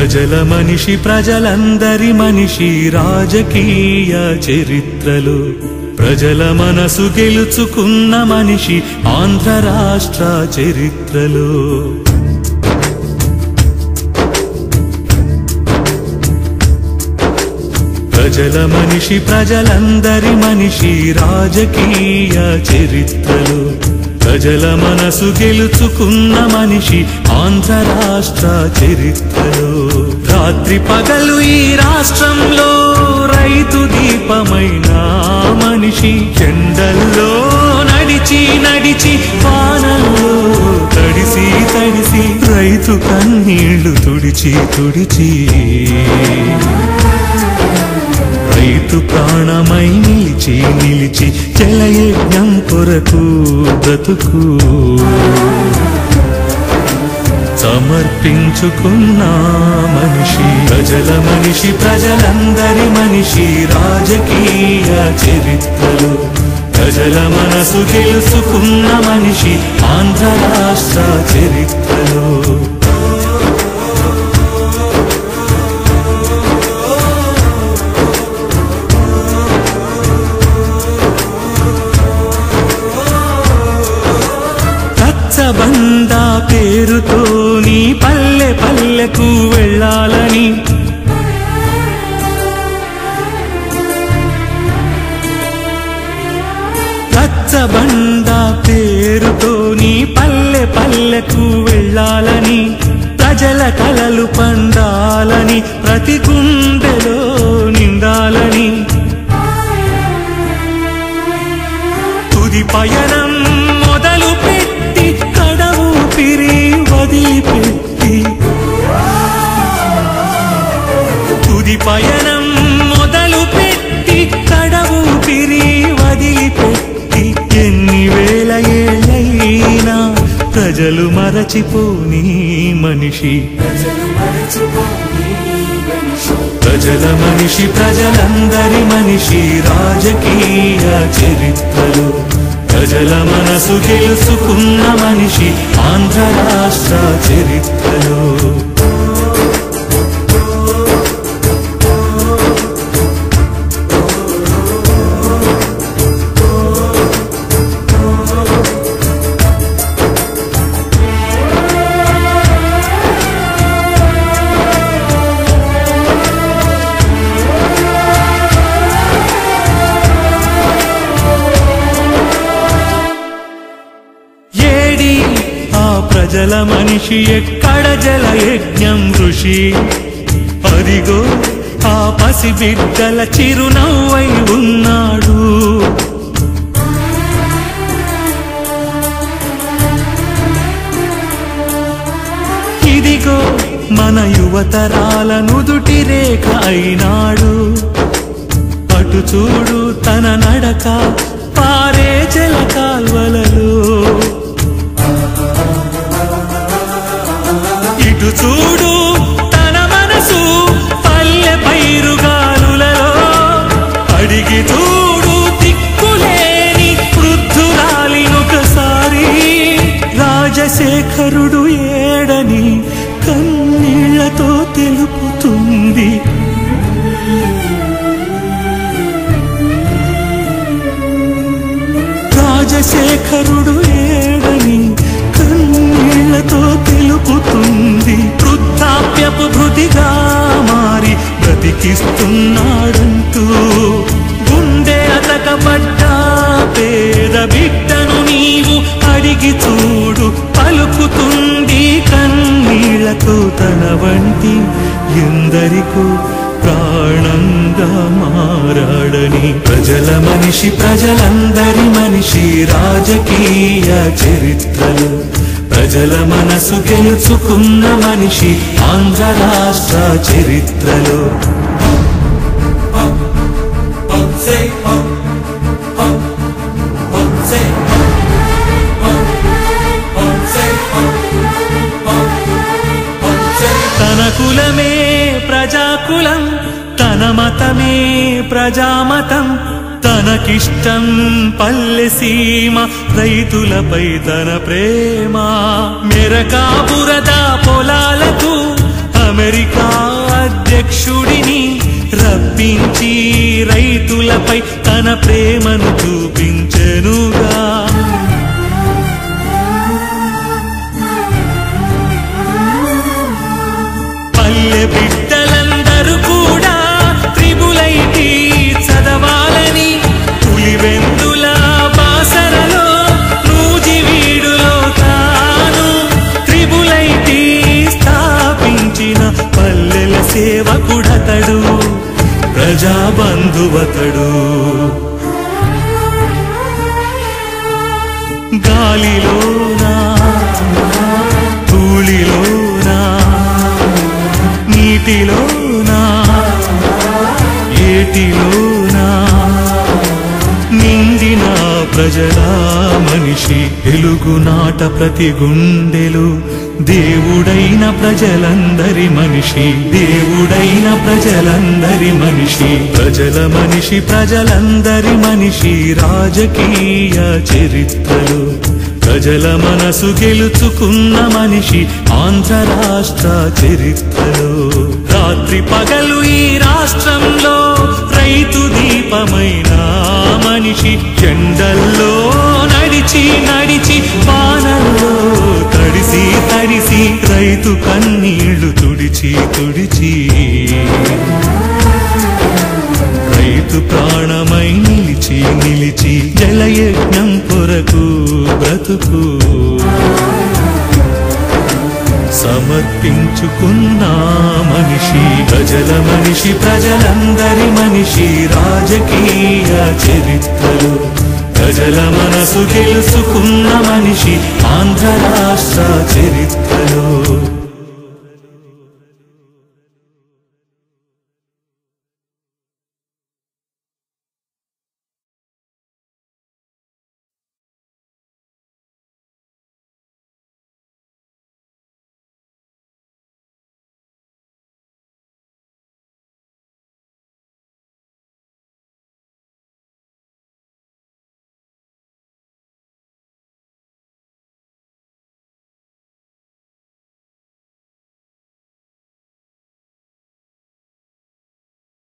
ప్రజల మనిషి ప్రజలందరి మనిషి రాజకీయ చరిత్రలో ప్రజల మనసు గెలుచుకున్న మనిషి ఆంధ్ర రాష్ట్ర చరిత్రలో ప్రజల మనిషి ప్రజలందరి మనిషి రాజకీయ చరిత్రలో ప్రజల మనసు గెలుచుకున్న మనిషి ఆంధ్ర రాష్ట్ర చరిత్రలో రాత్రి పగలు ఈ రాష్ట్రంలో రైతు దీపమైన మనిషి ఎండల్లో నడిచి నడిచి వానల్లో తడిసి తడిసి రైతు కన్నీళ్లు తుడిచి తుడిచి రైతు ప్రాణమై నిలిచి నిలిచి జలయజ్ఞం కొరకు బ్రతుకు సమర్పించుకున్న మనిషి ప్రజల మనిషి ప్రజలందరి మనిషి రాజకీయ చరిత్రలో ప్రజల మనసు గెలుచుకున్న మనిషి ఆంధ్ర రాష్ట్ర చరిత్రలో రచ్చబండ పేరుతో నీ పల్లె పల్లెకు వెళ్ళాలని రచ్చబండ పేరుతో నీ పల్లె పల్లెకు వెళ్ళాలని ప్రజల కలలు పండాలని ప్రతి గుండెలో నిండాలని తుది పయనం మొదలు పెట్టి కడవు పిరి వదిలిపెట్టి తుది పయనం మొదలు పెట్టి కడవు పిరి వదిలిపెట్టి ఎన్ని వేల ఏళ్ళైనా ప్రజలు మరచిపోని మనిషి ప్రజల మనిషి ప్రజలందరి మనిషి రాజకీయ చరిత్రలో ప్రజల మనసు గెలుచుకున్న మనిషి ఆంధ్ర రాష్ట్ర చరిత్రలో ఏడి ఆ ప్రజల మనిషి ఎక్కడ జల యజ్ఞం ఋషి అదిగో ఆ పసి బిడ్డల చిరునవ్వై ఉన్నాడు ఇదిగో మన యువతరాల నుదుటి రేఖ అయినాడు అటు చూడు తన నడక పారే జల కాల్వలలో ఇటు చూడు తన మనసు పల్లె పైరుగాలులలో అడిగి చూడు దిక్కులేని వృద్ధురాలినొకసారి రాజశేఖరుడు ఏడని కన్నీళ్లతో తెలుపుతుంది రాజశేఖరుడు ఏడని కన్నీళ్లతో తెలుపుతుంది వృద్ధాప్యపు భృతిగా మారి బ్రతికిస్తున్నాడంటూ గుండె అతకబడ్డ పేద బిడ్డను నీవు అడిగి చూడు పలుకుతుంది కన్నీళ్లతో తన వంటి ఎందరికో ప్రాణంగా మారాడని ప్రజల మనిషి ప్రజలందరి మనిషి రాజకీయ చరిత్రలో ప్రజల మనసు గెలుచుకున్న మనిషి ఆంధ్ర రాష్ట్ర చరిత్రలో తన కులమే ప్రజాకులం తన మతమే ప్రజామతం తనకిష్టం పల్లె సీమ రైతులపై తన ప్రేమ మెరకా బురద పొలాలకు అమెరికా అధ్యక్షుడిని రప్పించి రైతులపై తన ప్రేమను చూపించెనుగా పల్లె బిడ్డలందరూ కూడా త్రిబులైటి చదవాలని పులివెందుల బాసరలో నూజివీడులో తాను త్రిబులైటి స్థాపించిన పల్లెల సేవకుడతడు ప్రజాబంధువతడు గాలిలోనా ధూళిలోనా నీటిలోనా ఏటిలోనా నిండిన ప్రజల మనిషి తెలుగునాట ప్రతి గుండెలు దేవుడైన ప్రజలందరి మనిషి దేవుడైన ప్రజలందరి మనిషి ప్రజల మనిషి ప్రజలందరి మనిషి రాజకీయ చరిత్రలు ప్రజల మనసు గెలుచుకున్న మనిషి ఆంధ్ర రాష్ట్ర చరిత్రలో రాత్రి పగలు ఈ రాష్ట్రంలో రైతు దీపమైన మనిషి ఎండల్లో నడిచి నడిచి వానల్లో తడిసి తడిసి రైతు కన్నీళ్లు తుడిచి తుడిచి రైతు ప్రాణమై నిలిచి నిలిచి జలయజ్ఞం కొరకు బ్రతుకు సమర్పించుకున్న మనిషి ప్రజల మనిషి ప్రజలందరి మనిషి రాజకీయ చరిత్రలు ప్రజల మనసు గెలుచుకున్న మనిషి ఆంధ్ర రాష్ట్ర చరిత్రలో